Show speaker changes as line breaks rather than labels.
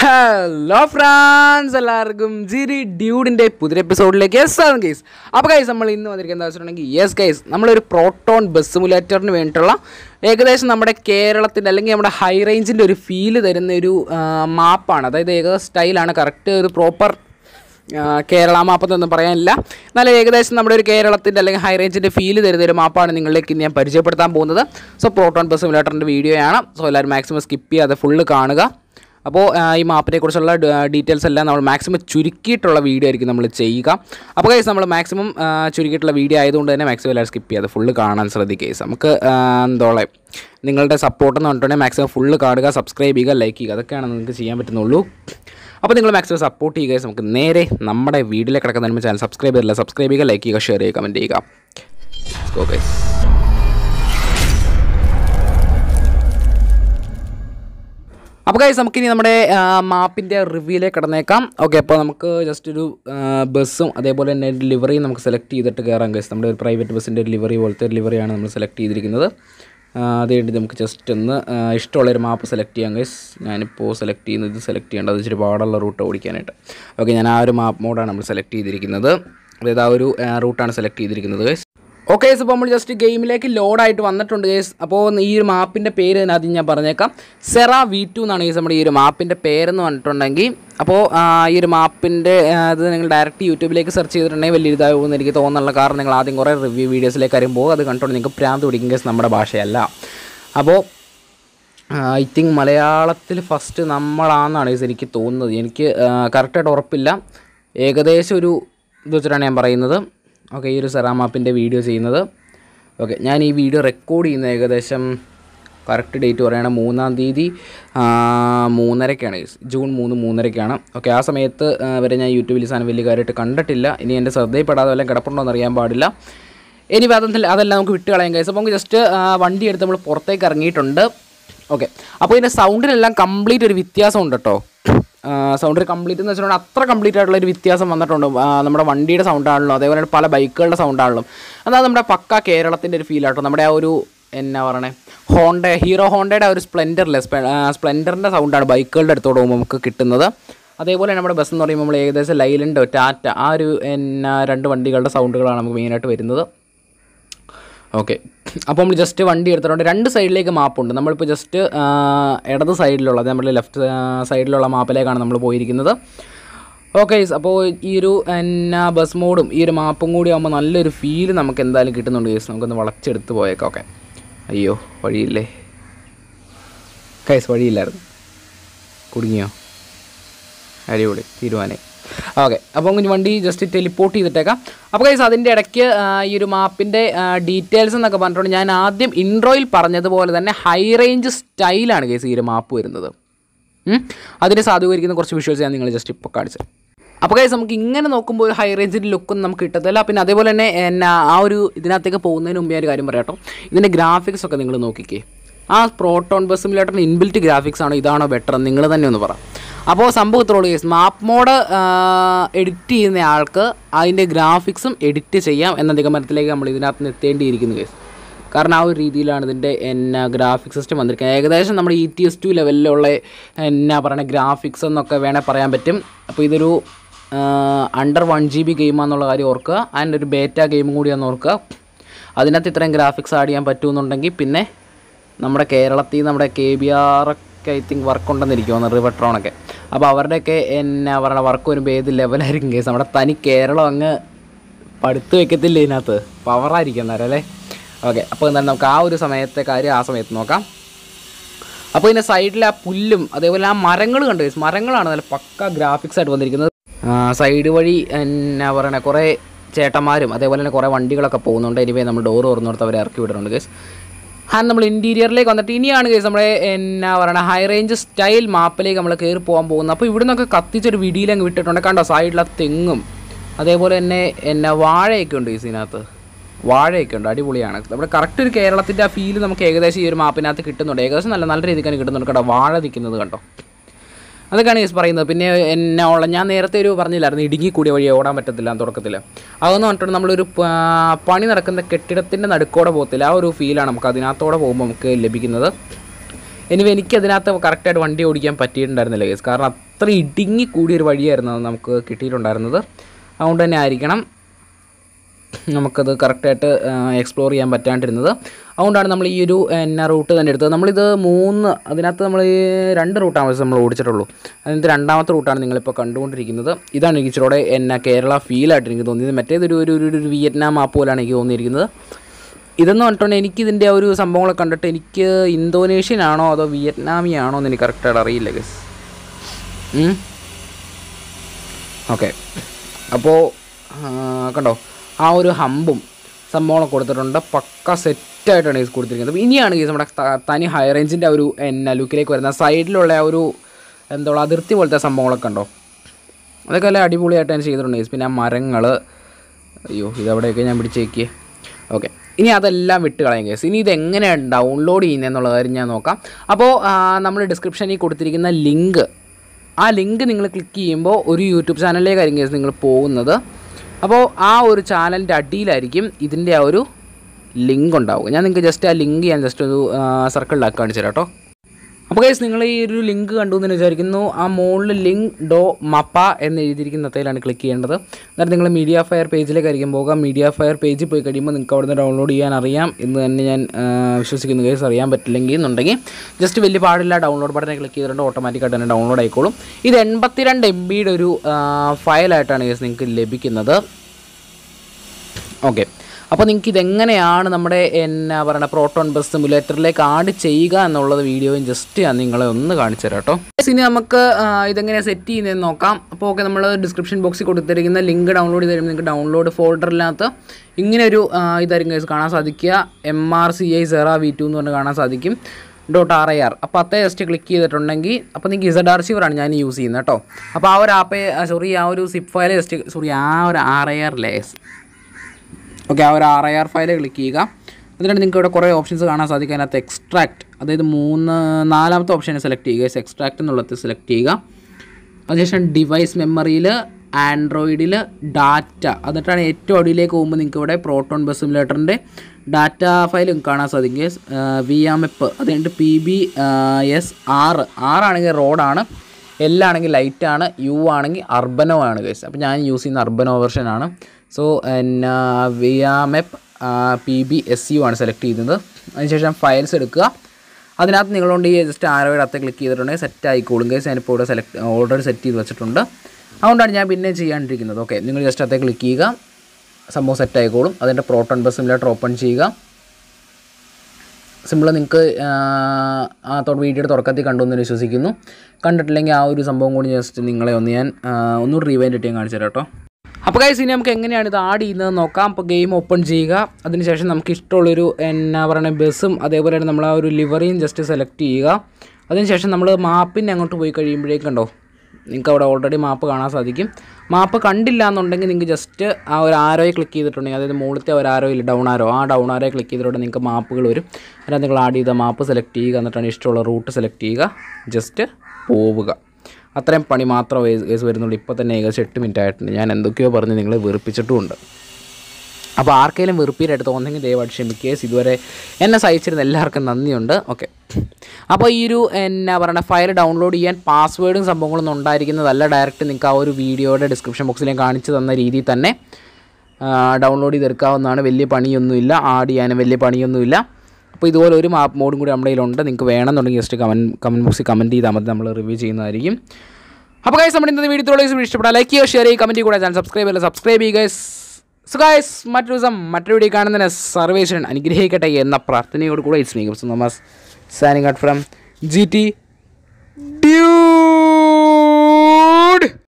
Hello France എല്ലാവർക്കും ജിരി ഡ്യൂഡിൻ്റെ പുതിയ എപ്പിസോഡിലേക്ക് സ്വാഗതം ഗൈസ് അപ്പോൾ ഗൈസ് നമ്മൾ ഇന്ന് വന്നിരിക്കുന്നത് വെച്ചിട്ടുണ്ടെങ്കിൽ യെസ് ഗൈസ് നമ്മളൊരു പ്രോട്ടോൺ ബസ് സിമുലേറ്ററിന് വേണ്ടിയിട്ടുള്ള ഏകദേശം നമ്മുടെ കേരളത്തിൻ്റെ അല്ലെങ്കിൽ നമ്മുടെ ഹൈ റേഞ്ചിൻ്റെ ഒരു ഫീല് തരുന്ന ഒരു മാപ്പാണ് അതായത് ഏകദേശം സ്റ്റൈലാണ് കറക്റ്റ് ഒരു പ്രോപ്പർ കേരള മാപ്പെന്നൊന്നും പറയാനില്ല എന്നാലും ഏകദേശം നമ്മുടെ ഒരു കേരളത്തിൻ്റെ അല്ലെങ്കിൽ ഹൈ റേഞ്ചിൻ്റെ ഫീല് തരുന്ന ഒരു മാപ്പാണ് നിങ്ങളിലേക്ക് ഇന്ന് ഞാൻ പരിചയപ്പെടുത്താൻ പോകുന്നത് സോ പ്രോട്ടോൺ ബസ് സിമുലേറ്ററിൻ്റെ വീഡിയോയാണ് സോ എല്ലാവരും മാക്സിമം സ്കിപ്പ് ചെയ്യാതെ ഫുള്ള് കാണുക അപ്പോൾ ആ, ഈ മാപ്പിനെ കുറിച്ചുള്ള ഡീറ്റെയിൽസ് എല്ലാം നമ്മൾ മാക്സിമം ചുരുക്കിയിട്ടുള്ള വീഡിയോ ആയിരിക്കും നമ്മൾ ചെയ്യുക അപ്പോൾ കൈസ് നമ്മൾ മാക്സിമം ആ, ചുരുക്കിയിട്ടുള്ള വീഡിയോ ആയതുകൊണ്ട് തന്നെ മാക്സിമം എല്ലാവരും സ്കിപ്പ് ചെയ്യാതെ ഫുള്ള് കാണാൻ ശ്രദ്ധിക്കുക guys. നമുക്ക് ആ, എന്തോളെ നിങ്ങളുടെ സപ്പോർട്ട് എന്ന് പറഞ്ഞിട്ടുണ്ടെങ്കിൽ മാക്സിമം ഫുള്ള് കാണുക സബ്സ്ക്രൈബ് ചെയ്യുക ലൈക്ക് ചെയ്യുക അതൊക്കെയാണ് നിങ്ങൾക്ക് ചെയ്യാൻ പറ്റുന്നുള്ളൂ അപ്പോൾ നിങ്ങൾ മാക്സിമം സപ്പോർട്ട് ചെയ്യുക guys. നമുക്ക് നേരെ നമ്മുടെ വീഡിയോയിലേക്ക് കിടക്കുന്ന നമ്മൾ ചാനൽ സബ്സ്ക്രൈബ് ചെയ്തില്ല സബ്സ്ക്രൈബ് ചെയ്യുക ലൈക്ക് ചെയ്യുക ഷെയർ ചെയ്യുക കമൻറ്റ് ചെയ്യുക Let's go guys. അപ്പോൾ കൈസ് നമുക്കിനി നമ്മുടെ മാപ്പിൻ്റെ റിവ്യൂയിലേക്ക് കടന്നേക്കാം ഓക്കെ അപ്പോൾ നമുക്ക് ജസ്റ്റ് ഒരു ആ, ബസ്സും അതേപോലെ തന്നെ ലിവറിയും നമുക്ക് സെലക്ട് ചെയ്തിട്ട് കയറാം കൈസ് നമ്മുടെ ഒരു പ്രൈവറ്റ് ബസ്സിൻ്റെ ലിവറി പോലത്തെ ലിവറിയാണ് നമ്മൾ സെലക്ട് ചെയ്തിരിക്കുന്നത് ആ, അത് കഴിഞ്ഞിട്ട് നമുക്ക് ജസ്റ്റ് ഒന്ന് ആ, ഇഷ്ടമുള്ളൊരു മാപ്പ് സെലക്ട് ചെയ്യാം ഗൈസ് ഞാനിപ്പോൾ സെലക്ട് ചെയ്യുന്നത് ഇത് സെലക്ട് ചെയ്യേണ്ടത് ഇച്ചിരി പാടുള്ള റൂട്ട് ഓടിക്കാനായിട്ട് ഓക്കെ ഞാൻ ആ ഒരു മാപ്പ് മോഡാണ് നമ്മൾ സെലക്ട് ചെയ്തിരിക്കുന്നത് അതായത് ആ ഒരു റൂട്ടാണ് സെലക്ട് ചെയ്തിരിക്കുന്നത് ഗൈസ് ഓക്കെ ഗൈസ് അപ്പോൾ നമ്മൾ ജസ്റ്റ് ഗെയിമിലേക്ക് ലോഡായിട്ട് വന്നിട്ടുണ്ട് ഗൈസ് അപ്പോൾ ഈ ഒരു മാപ്പിൻ്റെ പേര് തന്നെ ആദ്യം ഞാൻ പറഞ്ഞേക്കാം സെറ വി ടു എന്നാണ് ഗൈസ് നമ്മുടെ ഈ ഒരു മാപ്പിൻ്റെ പേരെന്ന് പറഞ്ഞിട്ടുണ്ടെങ്കിൽ അപ്പോൾ ആ, ഈ ഒരു മാപ്പിൻ്റെ ഇത് നിങ്ങൾ ഡയറക്റ്റ് യൂട്യൂബിലേക്ക് സെർച്ച് ചെയ്തിട്ടുണ്ടെങ്കിൽ വലിയ ഇതാകുമെന്ന് എനിക്ക് തോന്നുന്നുള്ള കാരണം നിങ്ങൾ ആദ്യം കുറേ റിവ്യൂ വീഡിയോസിലേക്ക് വരുമ്പോൾ അത് കണ്ടുകൊണ്ട് നിങ്ങൾക്ക് പ്രാന്ത് പിടിക്കും ഗൈസ് നമ്മുടെ ഭാഷയല്ല അപ്പോൾ ഐ തിങ്ക് മലയാളത്തിൽ ഫസ്റ്റ് നമ്മളാണെന്നാണ് ഗൈസ് എനിക്ക് തോന്നുന്നത് എനിക്ക് കറക്റ്റായിട്ട് ഉറപ്പില്ല ഏകദേശം ഒരു ഇത് വെച്ചിട്ടാണ് ഞാൻ പറയുന്നത് ഓക്കെ ഈ ഒരു സെറാ മാപ്പിൻ്റെ വീഡിയോ ചെയ്യുന്നത് ഓക്കെ ഞാൻ ഈ വീഡിയോ റെക്കോർഡ് ചെയ്യുന്നത് ഏകദേശം കറക്റ്റ് ഡേറ്റ് പറയുകയാണെങ്കിൽ മൂന്നാം തീയതി ആ, മൂന്നരയ്ക്കാണ് guys. ജൂൺ മൂന്ന് മൂന്നരയ്ക്കാണ് ഓക്കെ ആ സമയത്ത് ആ, വരെ ഞാൻ യൂട്യൂബിൽ സാധനം വലിയ കാര്യമായിട്ട് കണ്ടിട്ടില്ല ഇനി എൻ്റെ ശ്രദ്ധയിൽപ്പെടാതെ വല്ലതും കിടപ്പുണ്ടോ എന്ന് അറിയാൻ പാടില്ല ഇനി അതെല്ലാം അതെല്ലാം നമുക്ക് വിട്ട് കളയാം കൈസ് അപ്പോൾ നമുക്ക് ജസ്റ്റ് വണ്ടി എടുത്ത് നമ്മൾ പുറത്തേക്ക് ഇറങ്ങിയിട്ടുണ്ട് ഓക്കെ അപ്പോൾ ഇതിൻ്റെ സൗണ്ടിനെല്ലാം കംപ്ലീറ്റ് ഒരു വ്യത്യാസം ഉണ്ട് കേട്ടോ സൗണ്ടിൽ കംപ്ലീറ്റ് എന്ന് വെച്ചിട്ടുണ്ടെങ്കിൽ അത്ര കംപ്ലീറ്റ് ആയിട്ടുള്ള ഒരു വ്യത്യാസം വന്നിട്ടുണ്ട് ആ, നമ്മുടെ വണ്ടിയുടെ സൗണ്ടാണല്ലോ അതേപോലെ തന്നെ പല ബൈക്കുകളുടെ സൗണ്ടാണല്ലോ അതാണ് നമ്മുടെ പക്ക കേരളത്തിൻ്റെ ഒരു ഫീൽ ആട്ടോ നമ്മുടെ ആ ഒരു എന്നാ പറയണേ ഹോണ്ട ഹീറോ ഹോണ്ടയുടെ ആ ഒരു സ്പ്ലെൻഡറിലെ സ്പ്ലെൻഡറിൻ്റെ സൗണ്ടാണ് ബൈക്കുകളുടെ അടുത്തോട്ട് പോകുമ്പോൾ നമുക്ക് കിട്ടുന്നത് അതേപോലെ നമ്മുടെ ബസ് എന്ന് പറയുമ്പോൾ നമ്മൾ ഏകദേശം ലൈലൻഡ് ടാറ്റ ആ ഒരു എന്നാ രണ്ട് വണ്ടികളുടെ സൗണ്ടുകളാണ് നമുക്ക് മെയിനായിട്ട് വരുന്നത് ഓക്കെ അപ്പോൾ നമ്മൾ ജസ്റ്റ് വണ്ടി എടുത്തിട്ടുണ്ട് രണ്ട് സൈഡിലേക്ക് മാപ്പുണ്ട് നമ്മളിപ്പോൾ ജസ്റ്റ് ഇടത് സൈഡിലുള്ള നമ്മുടെ ലെഫ്റ്റ് സൈഡിലുള്ള മാപ്പിലേക്കാണ് നമ്മൾ പോയിരിക്കുന്നത് ഓക്കെ അപ്പോൾ ഈ ഒരു എന്നാ ബസ് മോഡും ഈ ഒരു മാപ്പും കൂടി ആകുമ്പോൾ നല്ലൊരു ഫീല് നമുക്ക് എന്തായാലും കിട്ടുന്നുണ്ട് കേസ് നമുക്കൊന്ന് വളച്ചെടുത്ത് പോയേക്കാം ഓക്കെ അയ്യോ വഴിയില്ലേ കൈസ് വഴിയില്ലായിരുന്നു കുടുങ്ങിയോ അടിപൊളി തീരുമാനമായി ഓക്കെ അപ്പോൾ ഇനി വണ്ടി ജസ്റ്റ് ടെലിപ്പോർട്ട് ചെയ്തിട്ടേക്കാം അപ്പോൾ കൈസ് അതിൻ്റെ ഇടയ്ക്ക് ആ, ഈ ഒരു മാപ്പിൻ്റെ ഡീറ്റെയിൽസ് എന്നൊക്കെ പറഞ്ഞിട്ടുണ്ട് ഞാൻ ആദ്യം ഇൻട്രോയിൽ പറഞ്ഞതുപോലെ തന്നെ ഹൈ റേഞ്ച് സ്റ്റൈലാണ് കേസ് ഈ ഒരു മാപ്പ് വരുന്നത് ഉം. അതിനെ സാധൂകരിക്കുന്ന കുറച്ച് വിഷ്വൽസ് ഞാൻ നിങ്ങൾ ജസ്റ്റ് ഇപ്പോൾ കാണിച്ചത് അപ്പോൾ കൈസ് നമുക്ക് ഇങ്ങനെ നോക്കുമ്പോൾ ഒരു ഹൈ റേഞ്ചിൻ്റെ ലുക്കൊന്നും നമുക്ക് കിട്ടത്തില്ല പിന്നെ അതേപോലെ തന്നെ എന്നാ ആ ഒരു ഇതിനകത്തേക്ക് പോകുന്നതിന് മുമ്പേ ഒരു കാര്യം പറയാം കേട്ടോ ഇതിൻ്റെ ഗ്രാഫിക്സ് ഒക്കെ നിങ്ങൾ നോക്കിക്കേ ആ പ്രോട്ടോൺ ബസ് സിമുലേറ്ററിന് ഇൻബിൽറ്റ് ഗ്രാഫിക്സ് ആണോ ഇതാണോ ബെറ്റർ നിങ്ങൾ തന്നെ ഒന്ന് പറ അപ്പോൾ സംഭവത്തിലുള്ള കേസ് മാപ്പ് മോഡ് എഡിറ്റ് ചെയ്യുന്ന ആൾക്ക് അതിൻ്റെ ഗ്രാഫിക്സും എഡിറ്റ് ചെയ്യാം എന്ന നിഗമനത്തിലേക്ക് നമ്മൾ ഇതിനകത്ത് നിന്ന് എത്തേണ്ടിയിരിക്കുന്നു കേസ് കാരണം ആ ഒരു രീതിയിലാണ് ഇതിൻ്റെ എന്നാ ഗ്രാഫിക്സ് സിസ്റ്റം വന്നിരിക്കുന്നത് ഏകദേശം നമ്മുടെ ഇ ടി എസ് ടു ലെവലിലുള്ള എന്നാ പറയുക ഗ്രാഫിക്സ് എന്നൊക്കെ വേണേൽ പറയാൻ പറ്റും അപ്പോൾ ഇതൊരു അണ്ടർ വൺ ജി ബി ഗെയിമാണെന്നുള്ള കാര്യം ഓർക്കുക അതിൻ്റെ ഒരു ബേറ്റ ഗെയിമും കൂടിയാണെന്ന് ഓർക്കുക അതിനകത്ത് ഇത്രയും ഗ്രാഫിക്സ് ആഡ് ചെയ്യാൻ പറ്റുമെന്നുണ്ടെങ്കിൽ പിന്നെ നമ്മുടെ കേരളത്തിൽ നിന്ന് നമ്മുടെ കെ ബി ആർ ഒക്കെ ഐ തിങ്ക് വർക്ക് ഉണ്ടെന്നിരിക്കുമെന്ന് റിവട്രോണൊക്കെ അപ്പോൾ അവരുടെയൊക്കെ എന്നാ പറയുക വർക്ക് വരുമ്പോൾ ഏത് ലെവലായിരിക്കും കേസ് നമ്മുടെ തനി കേരളം അങ്ങ് പടുത്ത് വെക്കത്തില്ല ഇതിനകത്ത് പവറായിരിക്കും അന്നേരം അല്ലേ ഓക്കെ അപ്പോൾ എന്തായാലും നമുക്ക് ആ ഒരു സമയത്തെ കാര്യം ആ സമയത്ത് നോക്കാം അപ്പോൾ ഇതിൻ്റെ സൈഡിൽ ആ പുല്ലും അതേപോലെ ആ മരങ്ങൾ കണ്ടു guys. മരങ്ങളാണ് നല്ല പക്ക ഗ്രാഫിക്സ് ആയിട്ട് വന്നിരിക്കുന്നത് സൈഡ് വഴി എന്നാ പറയണേ കുറേ ചേട്ടന്മാരും അതേപോലെ തന്നെ കുറേ വണ്ടികളൊക്കെ പോകുന്നുണ്ട് എനിവേ നമ്മൾ ഡോർ തുറന്നിടത്ത് അവരെ ഇറക്കി വിടുന്നുണ്ട് ഗേസ് ഹാൻ നമ്മൾ ഇൻറ്റീരിയറിലേക്ക് വന്നിട്ട് ഇനിയാണ് കേസ് നമ്മുടെ എന്നാ പറയണ ഹൈ റേഞ്ച് സ്റ്റൈൽ മാപ്പിലേക്ക് നമ്മൾ കയറി പോകാൻ പോകുന്നത് അപ്പോൾ ഇവിടെ നിന്നൊക്കെ കത്തിച്ചൊരു വീഡിയോയിലങ്ങ് വിട്ടിട്ടുണ്ട് കണ്ടോ സൈഡിലെ തെങ്ങും അതേപോലെ തന്നെ എന്നാ വാഴയൊക്കെ ഉണ്ട് കേസ് ഇതിനകത്ത് വാഴയൊക്കെ ഉണ്ട് അടിപൊളിയാണ് നമ്മുടെ കറക്റ്റ് ഒരു കേരളത്തിൻ്റെ ആ ഫീൽ നമുക്ക് ഏകദേശം ഈ ഒരു മാപ്പിനകത്ത് കിട്ടുന്നുണ്ട് ഏകദേശം നല്ല നല്ല രീതിക്ക് തന്നെ കിട്ടുന്നുണ്ട് കേട്ടോ വാഴ നിൽക്കുന്നത് കണ്ടോ അതൊക്കെയാണ് യെസ് പറയുന്നത് പിന്നെ എന്നെ ഉള്ള ഞാൻ നേരത്തെ ഒരു പറഞ്ഞില്ലായിരുന്നു ഇടുങ്ങി കൂടിയ വഴി ഓടാൻ പറ്റത്തില്ല തുടക്കത്തിൽ അതെന്ന് പറഞ്ഞിട്ട് നമ്മളൊരു പ- പണി നടക്കുന്ന കെട്ടിടത്തിൻ്റെ നടുക്കോടെ പോകത്തില്ല ആ ഒരു ഫീലാണ് നമുക്ക് അതിനകത്തോടെ പോകുമ്പോൾ നമുക്ക് ലഭിക്കുന്നത് എനിവേ എനിക്ക് അതിനകത്ത് കറക്റ്റായിട്ട് വണ്ടി ഓടിക്കാൻ പറ്റിയിട്ടുണ്ടായിരുന്നില്ല കേസ് കാരണം അത്ര ഇടുങ്ങി കൂടിയൊരു വഴിയായിരുന്നു അത് നമുക്ക് കിട്ടിയിട്ടുണ്ടായിരുന്നത് അതുകൊണ്ട് തന്നെ ആയിരിക്കണം നമുക്കത് കറക്റ്റായിട്ട് എക്സ്പ്ലോർ ചെയ്യാൻ പറ്റാണ്ടിരുന്നത് അതുകൊണ്ടാണ് നമ്മൾ ഈ ഒരു എന്നാ റൂട്ട് തന്നെ എടുത്തത് നമ്മളിത് മൂന്ന് അതിനകത്ത് നമ്മൾ ഈ രണ്ട് റൂട്ടാണ് നമ്മൾ ഓടിച്ചിട്ടുള്ളൂ അതിനകത്ത് രണ്ടാമത്തെ റൂട്ടാണ് നിങ്ങളിപ്പോൾ കണ്ടുകൊണ്ടിരിക്കുന്നത് ഇതാണ് എനിക്ക് ഇച്ചിരൂടെ എന്നാ കേരള ഫീലായിട്ട് എനിക്ക് തോന്നിയത് മറ്റേതൊരു ഒരു ഒരു ഒരു വിയറ്റ്നാം മാപ്പ് പോലെയാണ് എനിക്ക് തോന്നിയിരിക്കുന്നത് ഇതെന്ന് പറഞ്ഞിട്ടുണ്ടെങ്കിൽ എനിക്കിതിൻ്റെ ആ ഒരു സംഭവങ്ങളൊക്കെ കണ്ടിട്ട് എനിക്ക് ഇന്തോനേഷ്യൻ ആണോ അതോ വിയറ്റ്നാമി ആണോ എന്ന് എനിക്ക് കറക്റ്റായിട്ട് അറിയില്ല ഗസ് ഓക്കെ അപ്പോൾ കണ്ടോ ആ ഒരു ഹമ്പും സംഭവങ്ങളൊക്കെ കൊടുത്തിട്ടുണ്ട് പക്ക സെറ്റായിട്ടാണ് കേസ് കൊടുത്തിരിക്കുന്നത് അപ്പോൾ ഇനിയാണ് കേസ് നമ്മുടെ ത- തനി ഹൈ റേഞ്ചിൻ്റെ ഒരു എന്നാ ലുക്കിലേക്ക് വരുന്ന സൈഡിലുള്ള ആ ഒരു എന്താ പറയുക അതിർത്തി പോലത്തെ സംഭവങ്ങളൊക്കെ ഉണ്ടോ അതൊക്കെ നല്ല അടിപൊളിയായിട്ട് തന്നെ ചെയ്തിട്ടുണ്ട് കേസ് പിന്നെ ആ മരങ്ങൾ അയ്യോ ഇതവിടെയൊക്കെ ഞാൻ പിടിച്ചേക്കിയേ ഓക്കെ ഇനി അതെല്ലാം വിട്ട് കളയാം കേസ് ഇനി ഇതെങ്ങനെയാണ് ഡൗൺലോഡ് ചെയ്യുന്നത് എന്നുള്ള കാര്യം ഞാൻ നോക്കാം അപ്പോൾ നമ്മൾ ഡിസ്ക്രിപ്ഷനിൽ കൊടുത്തിരിക്കുന്ന ലിങ്ക് ആ ലിങ്ക് നിങ്ങൾ ക്ലിക്ക് ചെയ്യുമ്പോൾ ഒരു യൂട്യൂബ് ചാനലിലേക്കായിരിക്കും കേസ് നിങ്ങൾ പോകുന്നത് അപ്പോൾ ആ ഒരു ചാനലിൻ്റെ അടിയിലായിരിക്കും ഇതിൻ്റെ ആ ഒരു ലിങ്ക് ഉണ്ടാവുക ഞാൻ നിങ്ങൾക്ക് ജസ്റ്റ് ആ ലിങ്ക് ഞാൻ ജസ്റ്റ് ഒരു സർക്കിളിലാക്കി കാണിച്ചു തരാം കേട്ടോ അപ്പോൾ ഗൈസ് നിങ്ങൾ ഈ ഒരു ലിങ്ക് കണ്ടു എന്ന് വിചാരിക്കുന്നു ആ മുകളിൽ ലിങ്ക് ഡോ മപ്പ എന്ന് എഴുതിയിരിക്കുന്നതിലാണ് ക്ലിക്ക് ചെയ്യേണ്ടത് എന്നിട്ട് നിങ്ങൾ മീഡിയ ഫയർ പേജിലേക്കായിരിക്കും പോകുക മീഡിയ ഫയർ പേജിൽ പോയി കഴിയുമ്പോൾ നിങ്ങൾക്ക് അവിടെ നിന്ന് ഡൗൺലോഡ് ചെയ്യാൻ അറിയാം എന്ന് തന്നെ ഞാൻ ആ, വിശ്വസിക്കുന്നു ഗൈസ് അറിയാൻ പറ്റില്ലെങ്കിൽ എന്നുണ്ടെങ്കിൽ ജസ്റ്റ് വലിയ പാടില്ല ഡൗൺലോഡ് ബട്ടനെ ക്ലിക്ക് ചെയ്തിട്ടുണ്ട് ഓട്ടോമാറ്റിക്കായിട്ട് തന്നെ ഡൗൺലോഡ് ആയിക്കോളും ഇത് എൺപത്തിരണ്ട് എം ബിയുടെ ഒരു ആ, ഫയലായിട്ടാണ് ഗൈസ് നിങ്ങൾക്ക് ലഭിക്കുന്നത് ഓക്കെ അപ്പോൾ നിങ്ങൾക്ക് ഇതെങ്ങനെയാണ് നമ്മുടെ എന്നാ പറയുക പ്രോട്ടോൺ ബസ് സിമുലേറ്ററിലേക്ക് ആഡ് ചെയ്യുക എന്നുള്ളത് വീഡിയോയും ജസ്റ്റ് ഞാൻ നിങ്ങളെ ഒന്ന് കാണിച്ചു തരാം കേട്ടോ ഇനി നമുക്ക് ആ, ഇതെങ്ങനെയാണ് സെറ്റ് ചെയ്യുന്നതെന്ന് നോക്കാം അപ്പോൾ ഓക്കെ നമ്മൾ ഡിസ്ക്രിപ്ഷൻ ബോക്സിൽ കൊടുത്തിരിക്കുന്ന ലിങ്ക് ഡൗൺലോഡ് ചെയ്ത് കഴിയുമ്പോൾ നിങ്ങൾക്ക് ഡൗൺലോഡ് ഫോൾഡറിനകത്ത് ഇങ്ങനെ ഒരു ആ, ഇതായിരിക്കും guys കാണാൻ സാധിക്കുക M R C I Sera V two എന്ന് പറഞ്ഞ് കാണാൻ സാധിക്കും ഡോട്ട് ആർ ഐ ആർ അപ്പോൾ അത്തേ ജസ്റ്റ് ക്ലിക്ക് ചെയ്തിട്ടുണ്ടെങ്കിൽ അപ്പോൾ നിങ്ങൾക്ക് ഇസഡ് ആർച്ചീവറാണ് ഞാൻ യൂസ് ചെയ്യുന്നത് കേട്ടോ അപ്പോൾ ആ ഒരു ആപ്പ് സോറി ആ ഒരു സിപ്പ് ഫയൽ ജസ്റ്റ് സോറി ആ ഒരു ആർ ഐ ആർ ലേസ് ഓക്കെ ആ ഒരു R I R file click ചെയ്യുക എന്നിട്ട് നിങ്ങൾക്ക് ഇവിടെ കുറേ ഓപ്ഷൻസ് കാണാൻ സാധിക്കും അതിനകത്ത് എക്സ്ട്രാക്ട് അതായത് മൂന്ന് നാലാമത്തെ ഓപ്ഷൻ സെലക്ട് ചെയ്യുക എക്സ്ട്രാക്ട് എന്നുള്ളത് സെലക്ട് ചെയ്യുക അതിനുശേഷം ഡിവൈസ് മെമ്മറിയിൽ ആൻഡ്രോയിഡിൽ ഡാറ്റ എന്നിട്ടാണ് ഏറ്റവും അടിയിലേക്ക് പോകുമ്പോൾ നിങ്ങൾക്ക് ഇവിടെ പ്രോട്ടോൺ ബസ് സിമുലേറ്ററിൻ്റെ ഡാറ്റ ഫയൽ കാണാൻ സാധിക്കും വി എം എപ്പ് അത് കഴിഞ്ഞിട്ട് പി ബി എസ് ആറ് ആറാണെങ്കിൽ റോഡാണ് എൽ ആണെങ്കിൽ ലൈറ്റ് ആണ് യു ആണെങ്കിൽ അർബനോ ആണ് ഗൈസ് അപ്പോൾ ഞാൻ യൂസ് ചെയ്യുന്ന അർബനോ വെർഷൻ ആണ് സോ എന്നാ വി എം എപ്പ് പി ബി എസ് യു ആണ് സെലക്ട് ചെയ്യുന്നത് അതിനുശേഷം ഫയൽസ് എടുക്കുക അതിനകത്ത് നിങ്ങളുകൊണ്ട് ഈ ജസ്റ്റ് ആരോയുടെ അകത്ത് ക്ലിക്ക് ചെയ്തിട്ടുണ്ടെങ്കിൽ സെറ്റ് ആയിക്കോളും കേസ് ഞാനിപ്പോൾ ഇവിടെ സെലക്ട് ഓൾറെഡി സെറ്റ് ചെയ്ത് വെച്ചിട്ടുണ്ട് അതുകൊണ്ടാണ് ഞാൻ പിന്നെ ചെയ്യാണ്ടിരിക്കുന്നത് ഓക്കെ നിങ്ങൾ ജസ്റ്റ് അകത്തെ ക്ലിക്ക് ചെയ്യുക സംഭവം സെറ്റ് ആയിക്കോളും അതിൻ്റെ പ്രോട്ടോൺ ബസ് സിമുലേറ്റർ ഓപ്പൺ ചെയ്യുക സിമ്പിൾ നിങ്ങൾക്ക് ആ തൊ വീഡിയോയുടെ തുടക്കത്തിൽ കണ്ടു എന്ന് വിശ്വസിക്കുന്നു കണ്ടിട്ടില്ലെങ്കിൽ ആ ഒരു സംഭവം കൂടി ജസ്റ്റ് നിങ്ങളെ ഒന്ന് ഞാൻ ആ, ഒന്നുകൂടി റീവൈൻഡ് ഇട്ട് ഞാൻ കാണിച്ചു തരാം കേട്ടോ അപ്പോൾ ഗൈസ് ഇനി നമുക്ക് എങ്ങനെയാണ് ഇത് ആഡ് ചെയ്യുന്നത് നോക്കാം അപ്പോൾ ഗെയിം ഓപ്പൺ ചെയ്യുക അതിനുശേഷം നമുക്ക് ഇഷ്ടമുള്ളൊരു എന്നാ പറയുക ബസ്സും അതേപോലെ തന്നെ നമ്മൾ ആ ഒരു ലിവറിയും ജസ്റ്റ് സെലക്ട് ചെയ്യുക അതിനുശേഷം നമ്മൾ മാപ്പിൻ്റെ അങ്ങോട്ട് പോയി കഴിയുമ്പോഴേക്കും കണ്ടോ നിങ്ങൾക്ക് അവിടെ ഓൾറെഡി മാപ്പ് കാണാൻ സാധിക്കും മാപ്പ് കണ്ടില്ല എന്നുണ്ടെങ്കിൽ നിങ്ങൾക്ക് ജസ്റ്റ് ആ ഒരു ആരോയെ ക്ലിക്ക് ചെയ്തിട്ടുണ്ടെങ്കിൽ അതായത് മുകളിലത്തെ ഒരു ആരോയിൽ ഡൗൺ ആരോ ആ ഡൗൺ ആരോയെ ക്ലിക്ക് ചെയ്തിട്ടുണ്ടെങ്കിൽ നിങ്ങൾക്ക് മാപ്പുകൾ വരും അതിനകത്ത് നിങ്ങൾ ആഡ് ചെയ്ത മാപ്പ് സെലക്ട് ചെയ്യുക എന്നിട്ടാണ് ഇഷ്ടമുള്ള റൂട്ട് സെലക്ട് ചെയ്യുക ജസ്റ്റ് പോവുക അത്രയും പണി മാത്രമേ കേസ് വരുന്നുള്ളൂ ഇപ്പോൾ തന്നെ ഏകദേശം എട്ട് മിനിറ്റ് ആയിട്ടുണ്ട് ഞാൻ എന്തൊക്കെയോ പറഞ്ഞ് നിങ്ങളെ വെറുപ്പിച്ചിട്ടുമുണ്ട് അപ്പോൾ ആർക്കെങ്കിലും വെറുപ്പീരായിട്ട് തോന്നുന്നെങ്കിൽ ദയവായിട്ട് ക്ഷമിക്കേസ് ഇതുവരെ എന്നെ സഹിച്ചിരുന്ന എല്ലാവർക്കും നന്ദിയുണ്ട് ഓക്കെ അപ്പോൾ ഈ ഒരു എന്നാ പറയുക ഫയൽ ഡൗൺലോഡ് ചെയ്യാൻ പാസ്വേഡും സംഭവങ്ങളൊന്നും ഉണ്ടായിരിക്കുന്നതല്ല ഡയറക്റ്റ് നിങ്ങൾക്ക് ആ ഒരു വീഡിയോയുടെ ഡിസ്ക്രിപ്ഷൻ ബോക്സിൽ ഞാൻ കാണിച്ചു തന്ന രീതിയിൽ തന്നെ ഡൗൺലോഡ് ചെയ്തെടുക്കാവുന്നതാണ് വലിയ പണിയൊന്നുമില്ല ആഡ് ചെയ്യാനും വലിയ പണിയൊന്നുമില്ല അപ്പോൾ ഇതുപോലെ ഒരു മാപ്പ് മോഡും കൂടി നമ്മുടെ കയ്യിലുണ്ട് നിങ്ങൾക്ക് വേണമെന്നുണ്ടെങ്കിൽ ജസ്റ്റ് കമൻറ്റ് കമൻറ്റ് ബോക്സിൽ കമൻറ്റ് ചെയ്താൽ മതി നമ്മൾ റിവ്യൂ ചെയ്യുന്നതായിരിക്കും അപ്പോൾ ഗൈസ് നമ്മുടെ ഇന്നത്തെ വീഡിയോ ഇഷ്ടപ്പെടാം ലൈക്ക് ചെയ്യുക ഷെയർ ചെയ്യുക കമൻറ്റ് കൂടെ ചാനൽ സബ്സ്ക്രൈബ് ചെയ്യുക സബ്സ്ക്രൈബ് ചെയ്യുക ഗൈസ് സോ ഗൈസ് മറ്റൊരു ദിവസം മറ്റൊരു വീഡിയോ കാണുന്നതിന് സർവേശ്വരൻ അനുഗ്രഹിക്കട്ടെ എന്ന പ്രാർത്ഥനയോട് കൂടെ it's me Thomas signing out from G T due